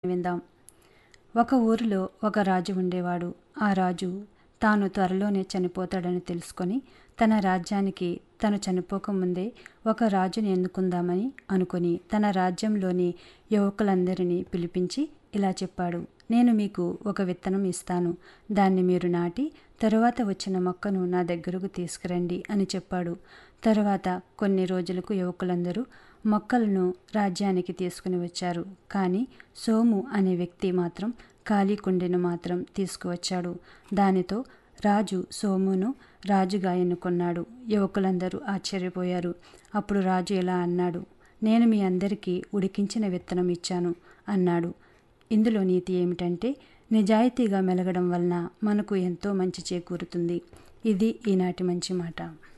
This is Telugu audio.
విందాం ఒక ఊరిలో ఒక రాజు ఉండేవాడు ఆ రాజు తాను త్వరలోనే చనిపోతాడని తెలుసుకొని తన రాజ్యానికి తను చనిపోకముందే ఒక రాజుని ఎన్నుకుందామని అనుకుని తన రాజ్యంలోని యువకులందరినీ పిలిపించి ఇలా చెప్పాడు నేను మీకు ఒక విత్తనం ఇస్తాను దాన్ని మీరు నాటి తరువాత వచ్చిన మొక్కను నా దగ్గరకు తీసుకురండి అని చెప్పాడు తరువాత కొన్ని రోజులకు యువకులందరూ మొక్కలను రాజ్యానికి తీసుకుని వచ్చారు కానీ సోము అనే వ్యక్తి మాత్రం ఖాళీ కుండెను మాత్రం తీసుకువచ్చాడు దానితో రాజు సోమును రాజుగా ఎన్నుకున్నాడు యువకులందరూ ఆశ్చర్యపోయారు అప్పుడు రాజు ఇలా అన్నాడు నేను మీ అందరికీ ఉడికించిన విత్తనం ఇచ్చాను అన్నాడు ఇందులో నీతి ఏమిటంటే నిజాయితీగా మెలగడం వలన మనకు ఎంతో మంచి చేకూరుతుంది ఇది ఈనాటి మంచి మాట